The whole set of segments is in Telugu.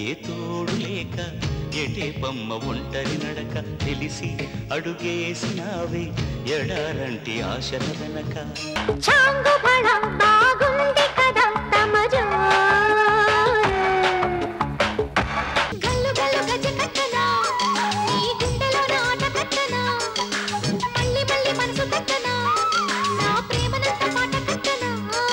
ఏ తోడు లేక ఎటే బొమ్మ ఒంటరి నడక తెలిసి అడుగేసినావే ఎడారంటి ఆశల వెనక చాంగు బళ బాగుంది కదా తమజో గల్లు గల్లు గజ కట్టనా నీ గుండెలో నాట కట్టనా మళ్ళీ మళ్ళీ మనసు కట్టనా నా ప్రేమనంత మాట కట్టనా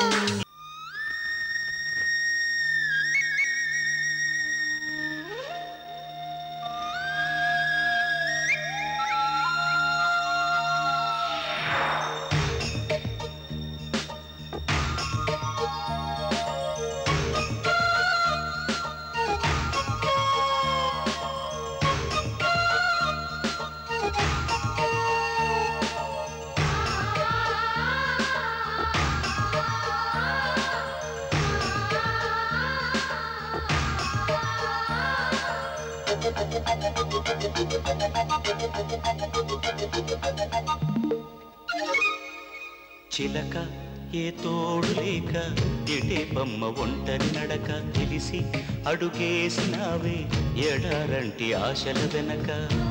చిలక ఏ తోడు లేక ఎటే బొమ్మ ఒంటరి నడక తెలిసి అడుగేసినావే ఎడారంటి ఆశల వెనక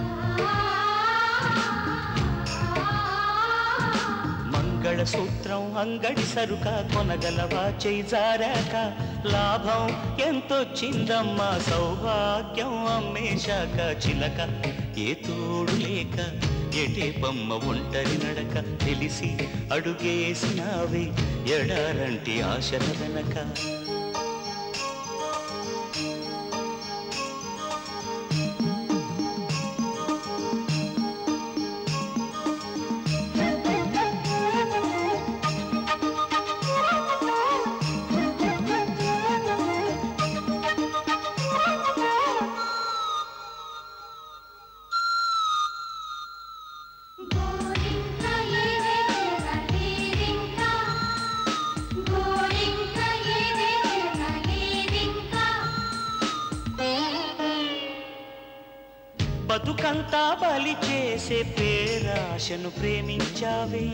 మంగళసూత్రం అంగడి సరుక కొనగలవా చేయి జారాక లాభం ఎంతొచ్చిందమ్మా సౌభాగ్యం అమ్మేశాక చిలక ఏ తోడు లేక ఎటే బొమ్మ ఒంటరి నడక తెలిసి అడుగేసినావే ఎడారంటి ఆశల వెనక గోరింక ఏదే లేదింక గోరింక ఏదే లేదింక బతుకంతా బలి చేసే పేరాశను ప్రేమించావే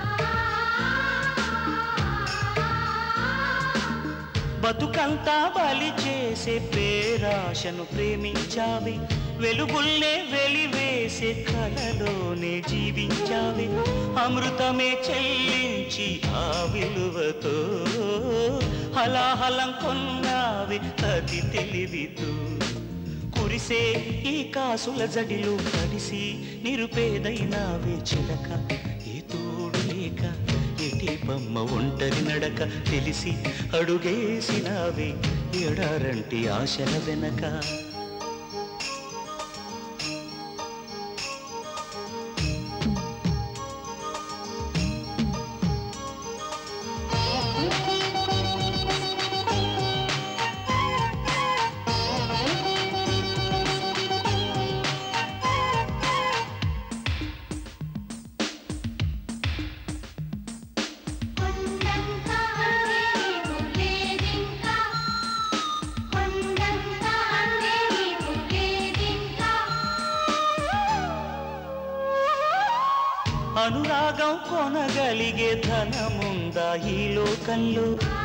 బతుకంతా బలి చేసే పేరాశను ప్రేమించావే వెలుగుల్నే వెలివేసే కలలోనే జీవించావే అమృతమే చెల్లించి ఆ విలువతో హలాహలం కొన్నావే అతి తెలివితో కురిసే ఈ కాసుల జడిలో తడిసి నిరుపేదైనావే చిలక ఏ తోడు లేక ఎటి బొమ్మ ఒంటరి నడక తెలిసి అడుగేసినావే ఎడారంటి ఆశల వెనక కొండంత అంటే నీకు లేదింక కొండంత అంటే నీకు లేదింక అనురాగం కొనగలిగే ధనముందా ఈ లోకంలో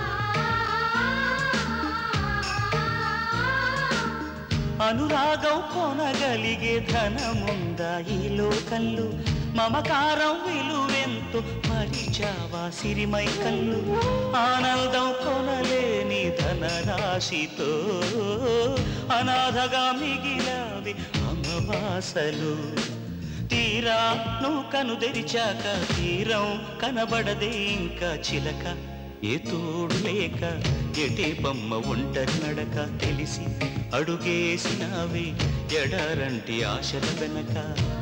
అనురాగం కొనగలిగే ధనముందా ఈ లోకంలో మమకారం విలువెంతో పరిచావా సిరిమై కళ్ళు ఆనందం కొనలేని ధనరాశితో అనాథగా మిగిలావి అమవాసలు తీరా నువ్వు కను తెరిచాక తీరం కనబడదే ఇంకా చిలక ఏ తోడు లేక ఎటే బొమ్మ ఒంటరి నడక తెలిసి అడుగేసినావే ఎడారంటి ఆశల వెనక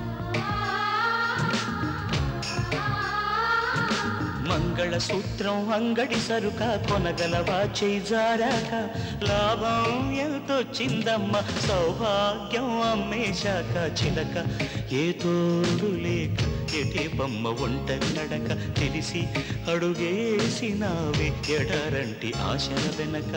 మంగళసూత్రం అంగడి సరుక కొనగలవా చేయి జారాక లాభం ఎంతొచ్చిందమ్మ సౌభాగ్యం అమ్మేశాక చిలక ఏ తోడు లేక ఎటే బొమ్మ ఒంటరి నడక తెలిసి అడుగేసినావే ఎడారంటి ఆశల వెనక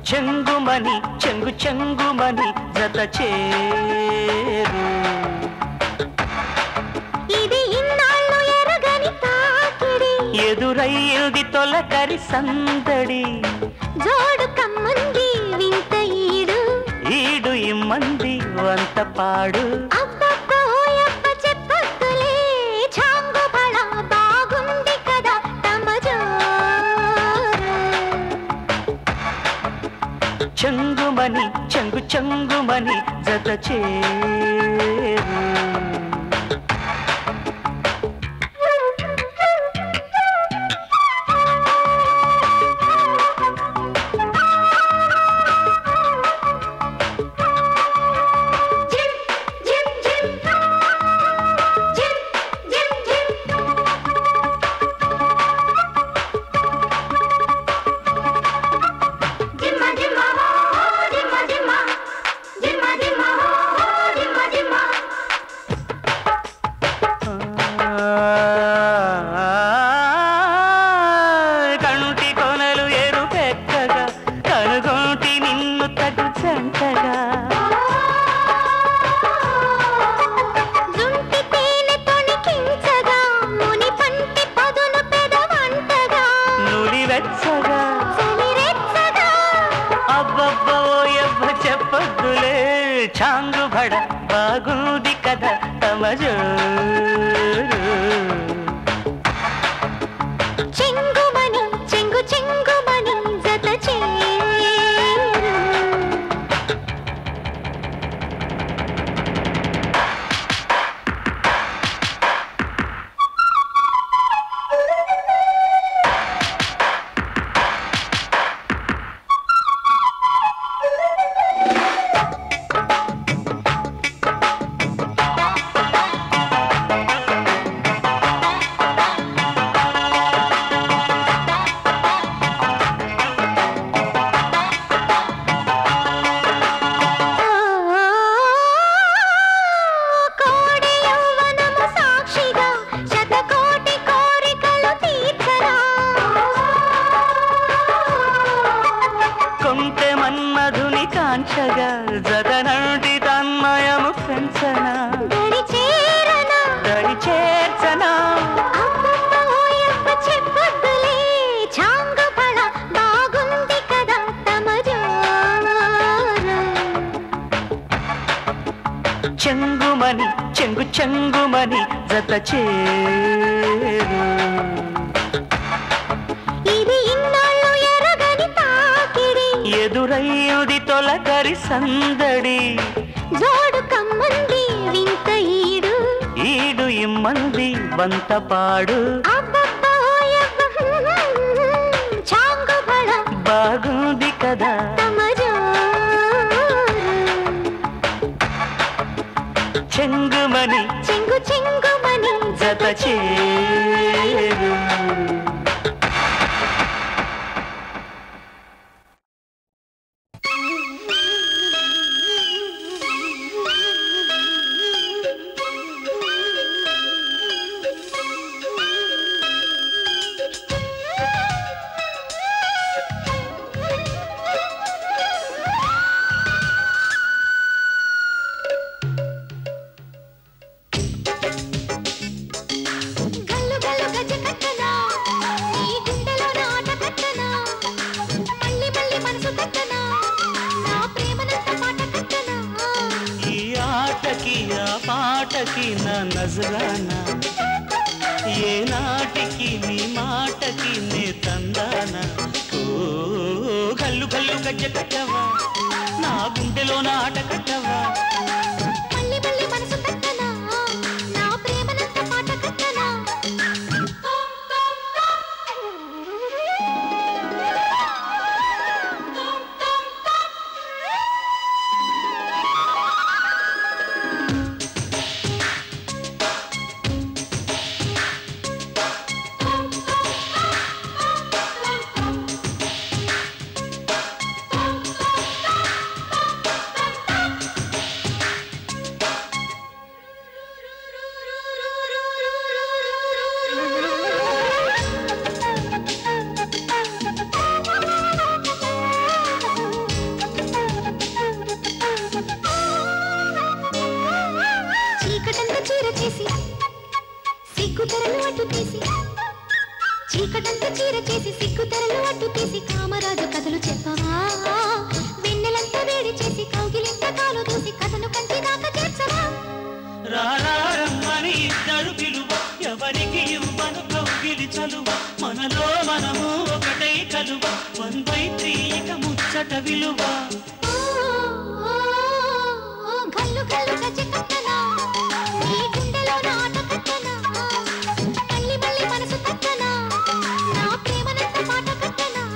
చెంగుమని చెంగు చెంగుమని జత చేరు ఇది ఇన్నాళ్ళు ఎరగని తాకిడి ఎదురయ్యింది తొలకరి సందడి జోడు కమ్మంది వింత ఈడు ఈడు ఇమ్మంది వంత పాడు అబ్బబ్బో యబ్బ చెప్పొద్దులే చాంగు బళ బాగుంది కదా తమ జోరు చెంగుమని చెంగు చెంగుమని జత చేరు జిమ్ జిమ్ జిమ్ జిమ్ జిమ్ జిమ్ జిమ్మ జిమ్మ జిమ్మ జిమ్మ జిమ్మ జిమ్మ జిమ్మ జిమ్మ కంటి కొనలు ఎరుపెక్కగా కనుగొంటి నిన్ను తటు చెంటగా జుంటి తేనె తొణికించగా ముని పంటి పదును పెదవంటగా నులి వెచ్చగా చలిరెచ్చగా అబ్బబ్బో ఎవ్వ చెప్పొద్దులే చాంగు బడ బాగుంది కదా తమజోరు చెంగుమని చెంగు చెంగుమని జత చేరు కోడి యౌవనము సాక్షిగా శతకోటి కోరికలు తీర్చరా కొంటె మన్మధుని కాంచగా జగనంటి తన్మయము పెంచన దరి చేరనా దరి చేర్చనా అబ్బబ్బో యబ్బ చెప్పొద్దులే చాంగు బళ బాగుంది కదా తమ జోరు చెంగుమని చెంగు చెంగుమని జత చేరు ఇది ఇన్నాళ్ళు ఎరగని తాకిడి ఎదురయ్యుది తొలకరి సందడి జోడు కమ్మంది వింత ఈడు ఈడు ఇమ్మంది వంత పాడు అబ్బబ్బో యబ్బ చాంగు బళ బాగుంది కదా తమ జోరు చెంగుమని చెంగు చెంగుమని జత చేరు గల్లు గల్లు గజ కట్టనా నీ గుండెలో నాట కట్టనా మళ్ళీ మళ్ళీ మనసు కట్టనా నా ప్రేమనంత మాట కట్టనా ఈ ఆటకి ఆ పాటకి నా నజరానా ఏ నాటికి నీ మాటకి నే తందానా ఓ కల్లు కల్లు గజ్జ కట్టవా నా గుండెలో నాట కట్టవా మళ్ళీ మళ్ళీ మనసు కట్టనా నా ప్రేమనంత మాట కట్టనా చేసి కామరాజు కథలు చెప్పవా వెన్నెలంతా వేడి చేసి కౌగిలింత కాలు దూసి కథను కంటి దాకా చేర్చవా రారమ్మని ఇద్దరు పిలువ ఎవరికి ఇవ్వను కౌగిలి చలువ మనలో మనము ఒకటై కలువ వన్ బై త్రీ ఇక ముచ్చట విలువ ఓ, ఓ, ఓ, గల్లు గల్లు గజ్జ కట్టనా నీ గుండెలో నాట కట్టనా మళ్ళీ మళ్ళీ మనసు తట్టనా నా ప్రేమనంత మాట కట్టనా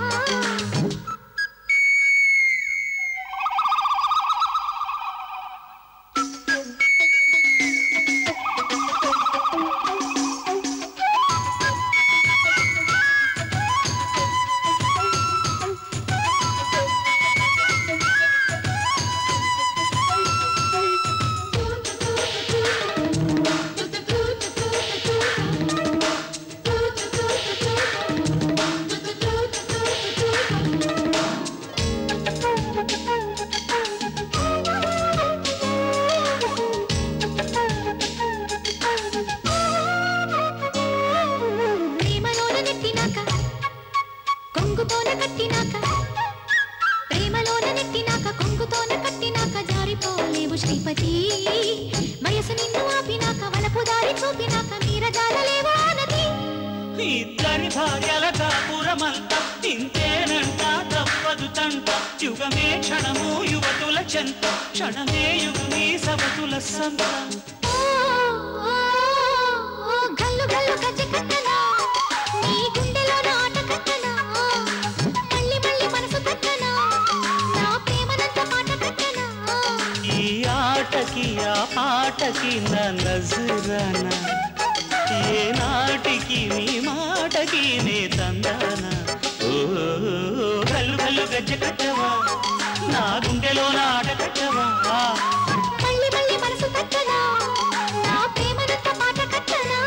ప్రేమలోన నెట్టినాక కొంగుతోన కట్టినాక ప్రేమలోన నెట్టినాక కొంగుతోన కట్టినాక జారిపోలేవు శ్రీపతి వయసు నిన్ను ఆపినాక వలపు దారి చూపినాక నీరజాలలేవు ఆనతి ఇద్దరి భార్యల కాపురమంతా ఇంతేనంట తప్పదు తంట యుగమే క్షణము యువతుల చెంత క్షణమే యుగమే సవతుల సంత ఓ, ఓ, ఓ, గల్లు గల్లు గజ్జ కట్టనా నీ గుండెలో నాట కట్టనా మళ్ళీ మళ్ళీ మనసు తట్టనా నా ప్రేమనంత మాట కట్టనా ఈ ఆటకి ఆ పాటకి నా నజరానా ఏ నాటికి నీ మాటకి నే తందానా ఓ కల్లు కల్లు గజ్జ కట్టవా నా గుండెలో నాట కట్టవా మళ్ళీ మళ్ళీ మనసు తట్టనా నా ప్రేమనంత మాట కట్టనా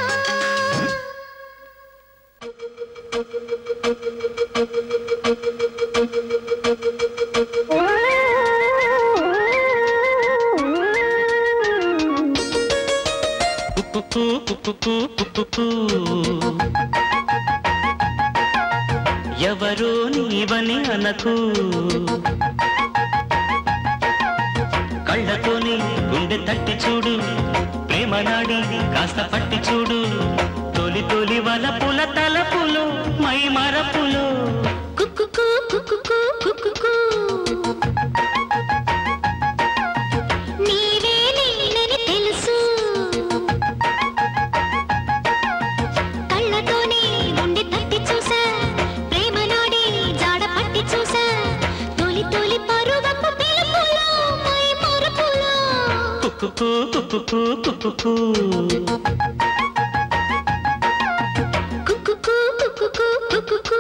కుక్కుకు కుక్కుకు కుక్కుకు ఎవరు నీవని అనకు కళ్ళతోని గుండె తట్టి చూడు ప్రేమ నాడి కాస్త పట్టి చూడు తొలి తొలి వలపుల తలపులు మై మరపులు కుక్కుకు కుక్కుకు కుక్కుకు నీవే నేనని తెలుసు కళ్ళతోనే గుండె తట్టి చూసా ప్రేమ నాడి జాడ పట్టి చూసా తొలి తొలి పరువపు పిలుపులో మై మరపులో కుక్కుకు కుక్కుకు కుక్కుకు కుక్కుకు కుక్కుకు కుక్కుకు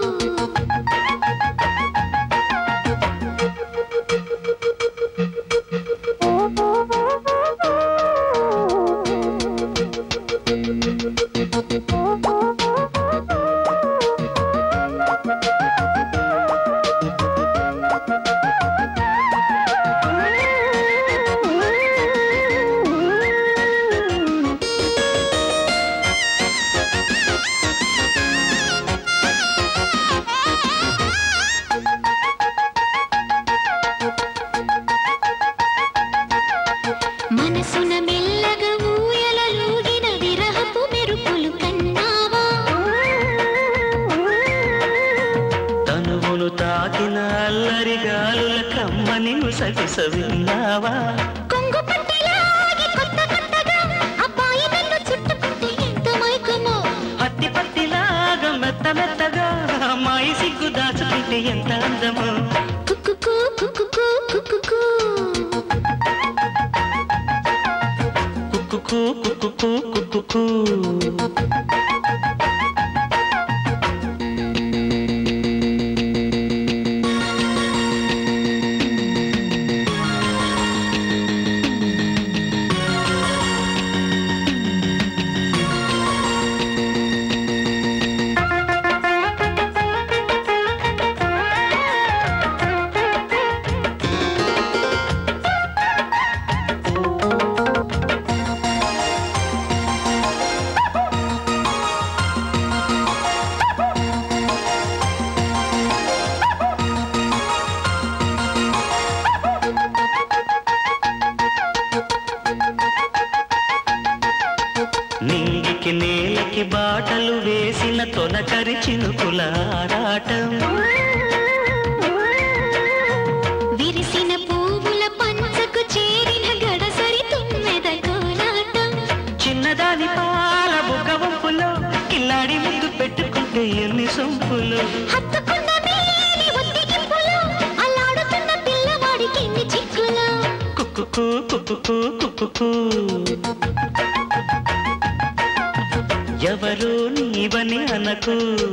మనసున మెల్లగా ఊయలలూగిన విరహపు మెరుపులు కన్నావా తనువును తాకిన అల్లరి గాలుల కమ్మని సవిసవిన్నావా కొంగు పట్టిలాగి కొత్త కొత్తగా అబ్బాయి నన్ను చుట్టుకుంటే ఎంత మైకమో పత్తి పత్తిలాగా మెత్త మెత్తగా అమ్మాయి సిగ్గు దాచుకుంటే ఎంత అందమో కుక్కుకు కుక్కుకు కుక్కుకు కుక్కుకు కుక్కుకు కుక్కుకు ఆ చినుకుల ఆరాటం విరిసిన పువ్వుల పంచకు చేరిన గడసరి తుమ్మెద కోలాటం చిన్నదాని పాల బుగ్గ వంపులో కిల్లాడి ముద్దు పెట్టుకుంటే ఎన్ని సొంపులు హత్తుకున్న మేని ఒత్తిగింపులో అల్లాడుతున్న పిల్లవాడికి ఎన్ని చిక్కులు కుక్కుకు కుక్కుకు కుక్కుకు ఎవరు నీవని అనకు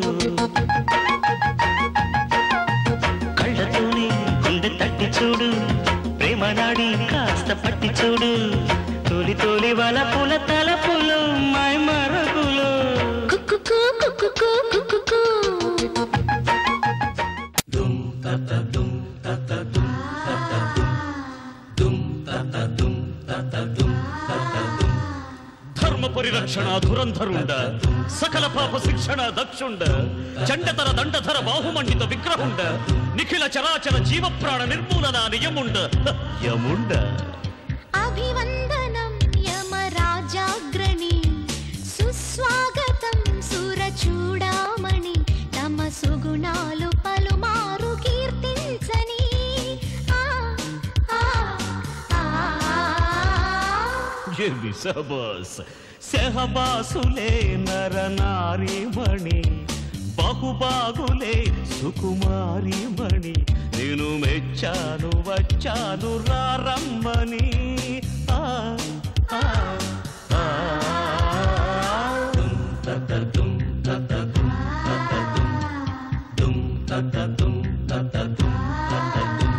కళ్ళతోనే గుండె తట్టి చూడు ప్రేమ నాడి కాస్త పట్టి చూడు తోలి తోలి వాళ్ళ పూల తలపులు మై మరపులు కుక్కుకు కుక్కుకు కుక్కుకు ధర్మ పరిరక్షణ ధురంధరుండ సకల పాప శిక్షణ దక్షుండ చండతర దండధర బాహుమండిత విగ్రహుండ నిఖిల చరాచర జీవ ప్రాణ నిర్మూలన నియముండ హ, యముండ అభివందనం యమరాజాగ్రణి సుస్వాగతం సురచూడామణి తమ సుగుణాలు పలుమారు కీర్తించని ఆ, ఆ, ఆ, ఆ. ఏమి సహబాస్ సెహబాసులే నర నారీమణి బహుబాగులే సుకుమారి మణి నేను మెచ్చాను వచ్చాను రారమ్మని ఆ, ఆ, ఆ. దుమ్ తత దుమ్ తత దుమ్ తత దుమ్. దుమ్ తత దుమ్ తత దుమ్ తత దుమ్.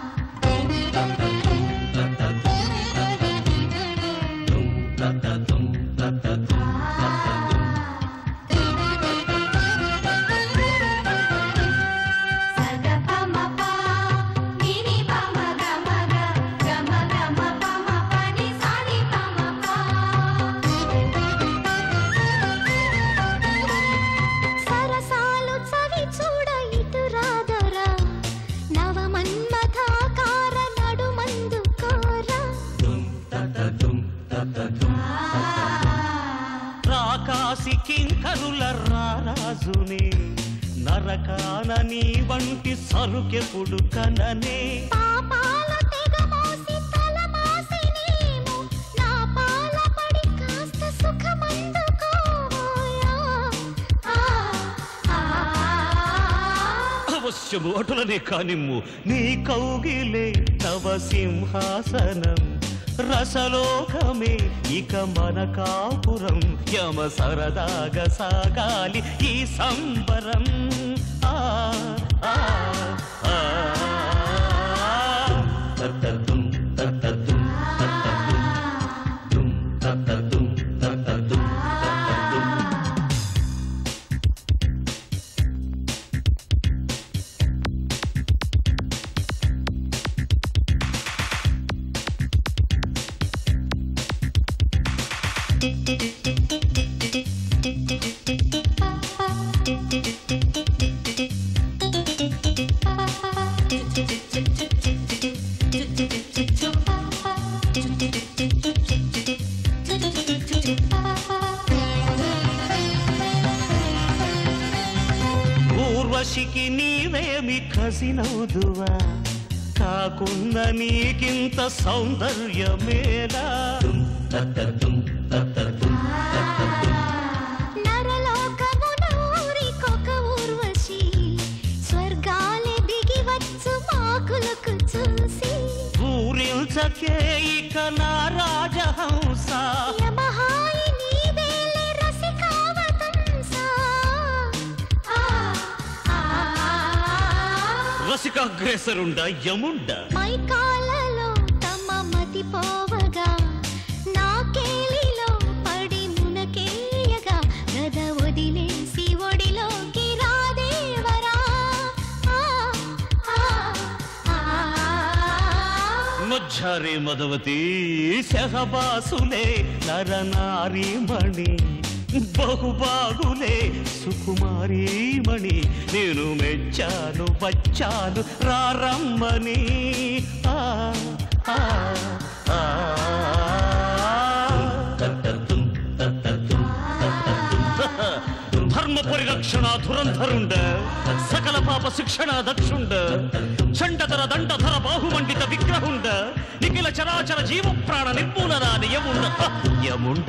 దుమ్ తత దుమ్ తత దుమ్ తత దుమ్. సరసాలు చవి చూడ ఇటు రాదరా నవమన్మథాకార నడుమందు కోరా రాకాసి కింకరుల రారాజుని నరకాన నీ వంటి సరుకెప్పుడు కననే పాపాల తెగ మోసి తల మాసినేమో నా పాల పడి కాస్త సుఖమందుకోవోయా ఆ ఆ అవశ్యము అటులనే కానిమ్ము నీ కౌగిలే తవ సింహాసనం రసలోకమే ఇక మన కాపురం యమ సరదాగా సాగాలి ఈ సంబరం ఆ ఆ ఆ తత్తదుం తత్తదుం తత్తదుం దుం తత్తదుం తత్తదుం తత్తదుం ఊర్వశికి నీవేమి కసినవుదువా కాకున్న నీకింత సౌందర్యమేలా నరలోకమున ఊరికొక ఊర్వశి స్వర్గాలే దిగి వచ్చు మాకులకు చూసి ఊరిల్చకే ఇక నా రాజహంస యమహాయి నీవేలే రసికావతంసా ఆ ఆ రసికాగ్రేసరుండ యముండ మైకాలలో తమ మతి పోవగా నా కేలిలో పడి మునకేయగా గద వదిలేసి ఒడిలోకి రాదేవరా ఆ, ఆ, ఆ. మధ్యారే మదవతి సహబాసులే నరనారీమణి బహుబాగులే సుకుమారీమణి నేను మెచ్చాను వచ్చాను రారమ్మని ఆ ఆ ఆ ధర్మ పరిరక్షణ రక్షణ ధురంధరుండ సకల పాప శిక్షణ దక్షుండ చండతర దండధర బాహుమండిత విగ్రహుండ నిఖిల చరాచర జీవ ప్రాణ నిర్మూలన యముండ హ, యముండ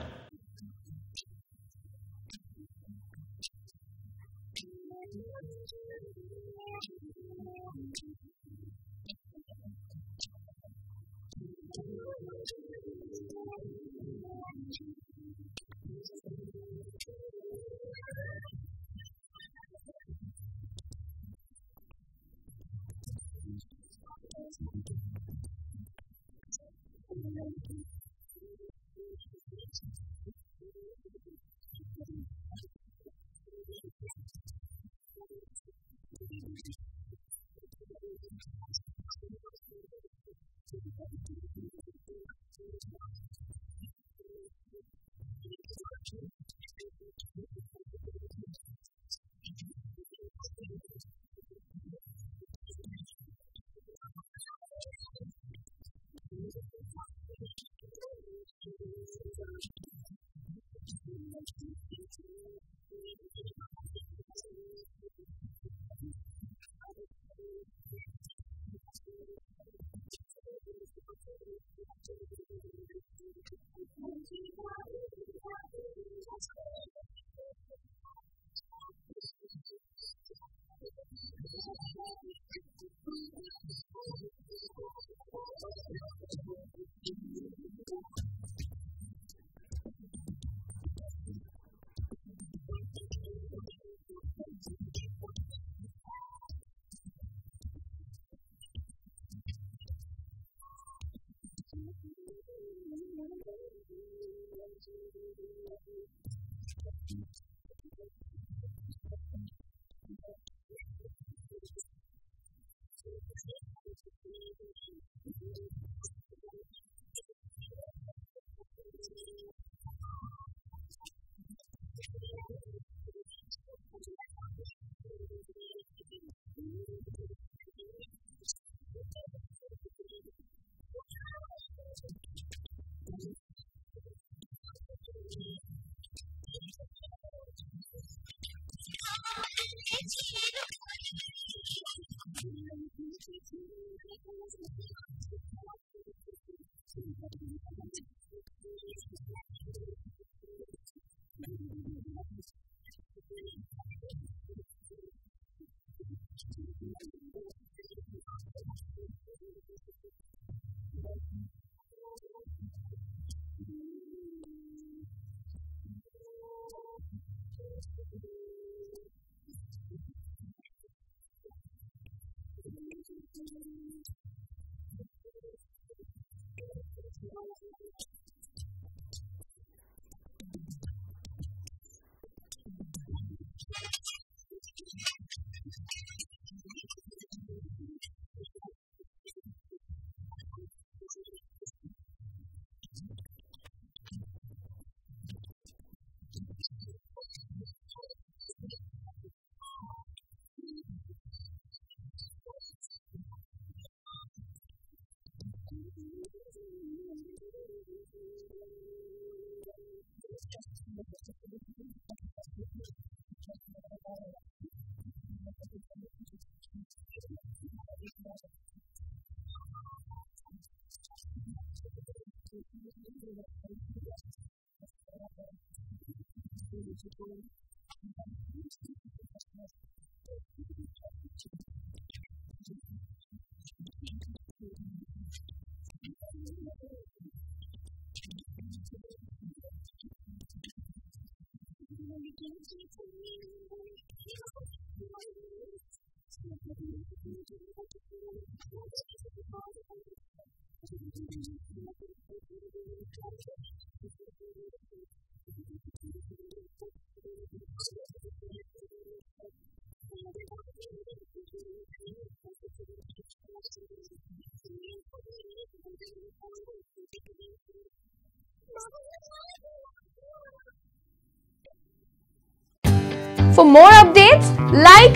For more updates, like,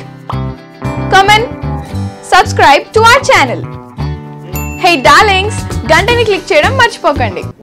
comment, subscribe to our channel. Hey darlings, గంటని click చేయడం మర్చిపోకండి